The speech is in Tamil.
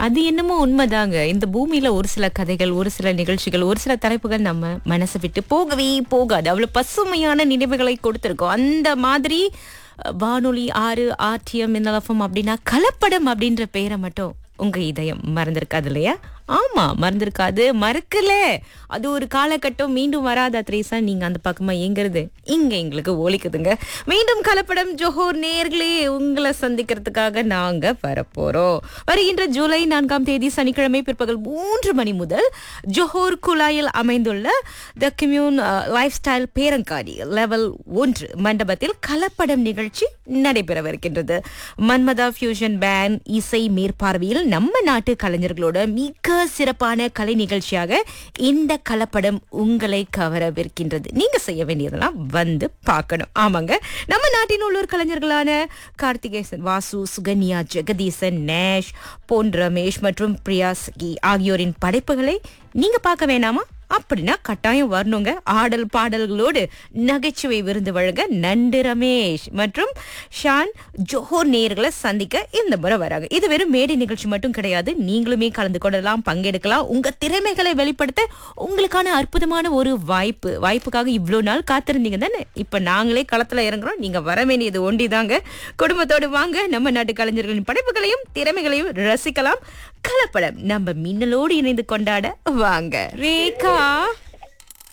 அது என்னமோ உண்மைதாங்க இந்த பூமியில ஒரு சில கதைகள் ஒரு சில நிகழ்ச்சிகள் ஒரு சில தலைப்புகள் நம்ம மனசை விட்டு போகவே போகாது அவ்வளவு பசுமையான நினைவுகளை கொடுத்திருக்கோம் அந்த மாதிரி அஹ், வானொலி ஆறு ஆர்டிஎம் மின்னலஃபம் அப்படின்னா கலப்படம் அப்படின்ற பெயரை மட்டும் உங்க இதயம் மறந்திருக்காது இல்லையா ஆமா மறந்திருக்காது மறக்கல அது ஒரு காலகட்டம் மீண்டும் வராதா த்ரீசா நீங்க அந்த பக்கமா எங்கிறது இங்க எங்களுக்கு ஒலிக்குதுங்க மீண்டும் கலப்படம் ஜோஹோர் நேர்களே உங்களை சந்திக்கிறதுக்காக நாங்க வரப்போறோம் வருகின்ற ஜூலை நான்காம் தேதி சனிக்கிழமை பிற்பகல் மூன்று மணி முதல் ஜோஹோர் குழாயில் அமைந்துள்ள த கம்யூன் லைஃப் ஸ்டைல் பேரங்காடி லெவல் ஒன்று மண்டபத்தில் கலப்படம் நிகழ்ச்சி நடைபெறவிருக்கின்றது மன்மதா ஃபியூஷன் பேண்ட் இசை மேற்பார்வையில் நம்ம நாட்டு கலைஞர்களோட மிக சிறப்பான கலை நிகழ்ச்சியாக இந்த கலப்படம் உங்களை கவரவிருக்கின்றது நீங்க செய்ய வேண்டியதெல்லாம் வந்து பார்க்கணும் ஆமாங்க நம்ம நாட்டின் உள்ளூர் கலைஞர்களான கார்த்திகேசன் வாசு சுகன்யா ஜெகதீசன் நேஷ் பொன் ரமேஷ் மற்றும் பிரியா சகி ஆகியோரின் படைப்புகளை நீங்க பார்க்க வேணாமா அப்படின்னா கட்டாயம் வரணுங்க ஆடல் பாடல்களோடு நகைச்சுவை விருந்து வழங்க நண்டு ரமேஷ் மற்றும் ஷான் ஜோஹர் நேர்களை சந்திக்க இந்த முறை வராங்க இது வெறும் மேடை நிகழ்ச்சி மட்டும் கிடையாது நீங்களுமே கலந்து கொள்ளலாம் பங்கெடுக்கலாம் உங்க திறமைகளை வெளிப்படுத்த உங்களுக்கான அற்புதமான ஒரு வாய்ப்பு வாய்ப்புக்காக இவ்வளவு நாள் காத்திருந்தீங்க தானே இப்ப நாங்களே களத்துல இறங்குறோம் நீங்க வர வேண்டியது ஒண்டிதாங்க குடும்பத்தோடு வாங்க நம்ம நாட்டு கலைஞர்களின் படைப்புகளையும் திறமைகளையும் ரசிக்கலாம் கலப்படம் நம்ம மின்னலோடு இணைந்து கொண்டாட வாங்க ரேகா